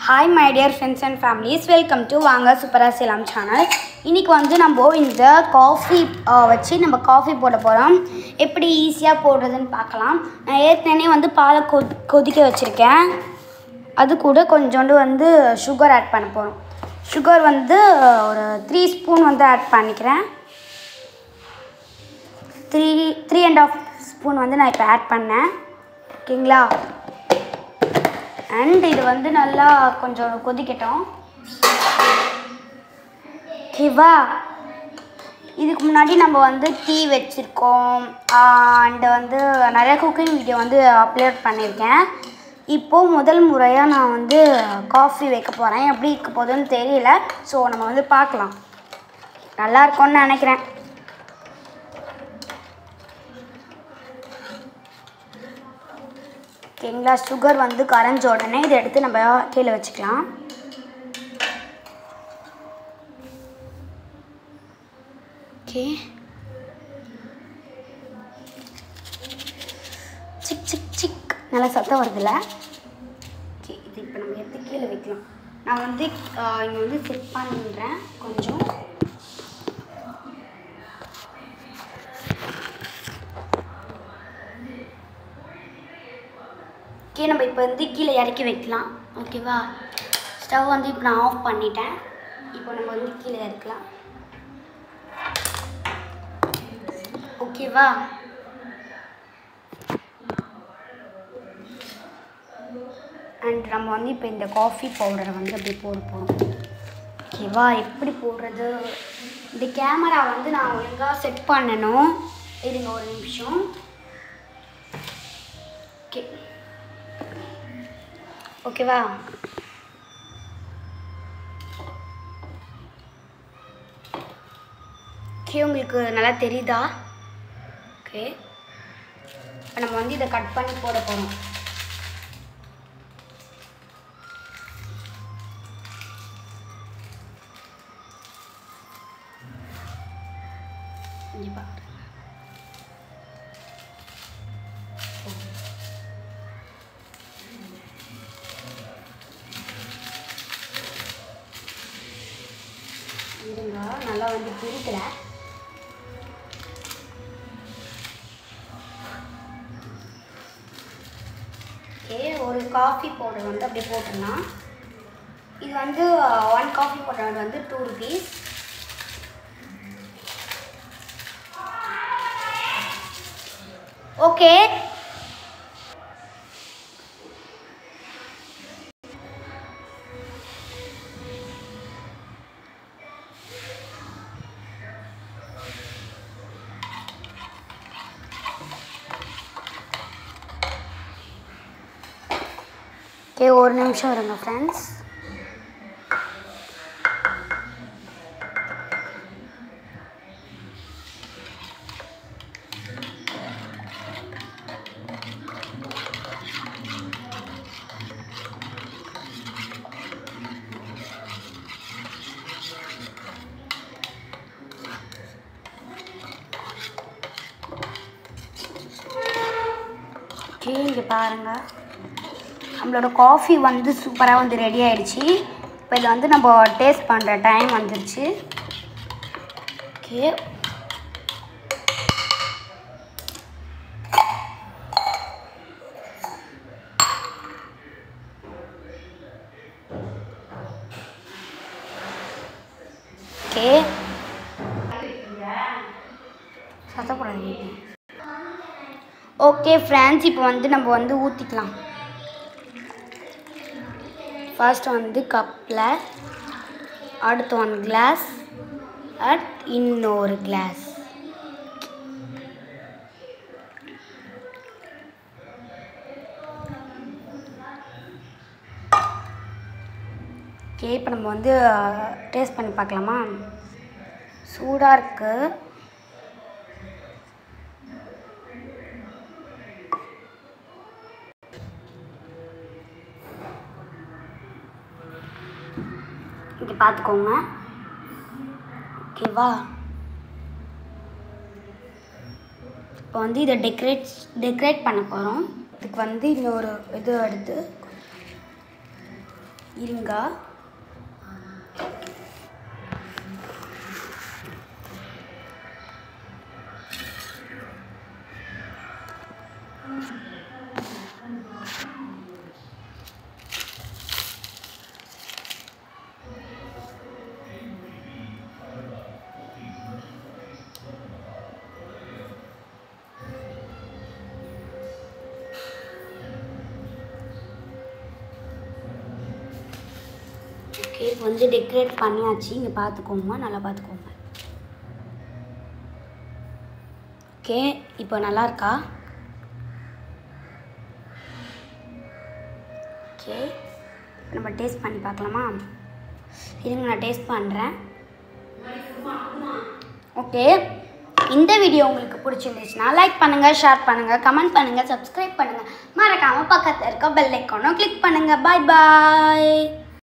hi my dear friends and families welcome to வாங்க சூப்பராக சேலாம் channel இன்றைக்கி வந்து நம்ம இந்த காஃபி வச்சு நம்ம காஃபி போட போகிறோம் எப்படி ஈஸியாக போடுறதுன்னு பார்க்கலாம் நான் ஏற்கனவே வந்து பாலை கொ கொதிக்க வச்சுருக்கேன் அது கூட கொஞ்சோண்டு வந்து சுகர் ஆட் பண்ண போகிறோம் சுகர் வந்து ஒரு த்ரீ ஸ்பூன் வந்து ஆட் பண்ணிக்கிறேன் three three and half spoon வந்து நான் இப்போ ஆட் பண்ணேன் ஓகேங்களா அண்ட் இது வந்து நல்லா கொஞ்சம் கொதிக்கட்டும் ஓகேவா இதுக்கு முன்னாடி நம்ம வந்து டீ வச்சுருக்கோம் அண்டு வந்து நிறைய குக்கிங் வீடியோ வந்து அப்லோட் பண்ணியிருக்கேன் இப்போது முதல் முறையாக நான் வந்து காஃபி வைக்க போகிறேன் எப்படி இருக்க போகுதுன்னு தெரியல ஸோ நம்ம வந்து பார்க்கலாம் நல்லா இருக்கும்னு நினைக்கிறேன் ஓகேங்களா சுகர் வந்து கரைஞ்ச உடனே இதை எடுத்து நம்ம கீழே வச்சுக்கலாம் ஓகே சிக் சிக் சிக் நல்லா சத்தம் வருதுல்ல ஓகே இது இப்போ நம்ம எடுத்து கீழே வைக்கலாம் நான் வந்து இங்கே வந்து செட் பண்ணுறேன் கொஞ்சம் ஓகே நம்ம இப்போ வந்து கீழே இறக்கி வைக்கலாம் ஓகேவா ஸ்டவ் வந்து இப்போ நான் ஆஃப் பண்ணிட்டேன் இப்போ நம்ம வந்து கீழே இறக்கலாம் ஓகேவா அண்ட் நம்ம வந்து இப்போ இந்த காஃபி பவுடரை வந்து அப்படி போட போகிறோம் ஓகேவா எப்படி போடுறது இந்த கேமரா வந்து நான் ஒழுங்காக செட் பண்ணணும் இருங்க ஒரு நிமிஷம் ஓகே ஓகேவா ஓகே உங்களுக்கு நல்லா தெரியுதா ஓகே இப்போ நம்ம வந்து இதை கட் பண்ணி போட போகிறோம் இங்கே பாருங்க இருங்க நல்லா வந்து பிரிக்கல ஓகே ஒரு காஃபி பவுடர் வந்து அப்படியே போட்டுடலாம் இது வந்து ஒன் காஃபி பவுடர் வந்து டூ ருபீஸ் ஓகே ஓகே ஒரு நிமிஷம் இருங்க ஃப்ரெண்ட்ஸ் ஓகே இங்கே பாருங்கள் நம்மளோட காஃபி வந்து சூப்பராக வந்து ரெடி ஆயிடுச்சு இப்போ இதை வந்து நம்ம டேஸ்ட் பண்ணுற டைம் வந்துருச்சு ஓகே ஓகே சத்தக்கூடாது ஓகே ஃப்ரெண்ட்ஸ் இப்போ வந்து நம்ம வந்து ஊற்றிக்கலாம் ஃபர்ஸ்ட் வந்து கப்பில் அடுத்து ஒன் கிளாஸ் அட் இன்னொரு கிளாஸ் ஓகே இப்போ நம்ம வந்து டேஸ்ட் பண்ணி பார்க்கலாமா சூடாக இருக்குது இங்கே பார்த்துக்கோங்க ஓகேவா இப்போ வந்து இதை டெக்கரேட் டெக்கரேட் பண்ண போகிறோம் இதுக்கு வந்து இந்த ஒரு இது எடுத்து இருங்க ஓகே இப்போ வந்து டெக்கரேட் பண்ணியாச்சு இங்கே பார்த்துக்கோங்க நல்லா பார்த்துக்கோங்க ஓகே இப்போ நல்லா இருக்கா ஓகே நம்ம டேஸ்ட் பண்ணி பார்க்கலாமா இருங்க நான் டேஸ்ட் பண்ணுறேன் ஓகே இந்த வீடியோ உங்களுக்கு பிடிச்சிருந்துச்சுன்னா லைக் பண்ணுங்கள் ஷேர் பண்ணுங்கள் கமெண்ட் பண்ணுங்கள் சப்ஸ்கிரைப் பண்ணுங்கள் மறக்காமல் பக்கத்தில் இருக்க பெல் ஐக்கானும் கிளிக் பண்ணுங்கள் பாய் பாய்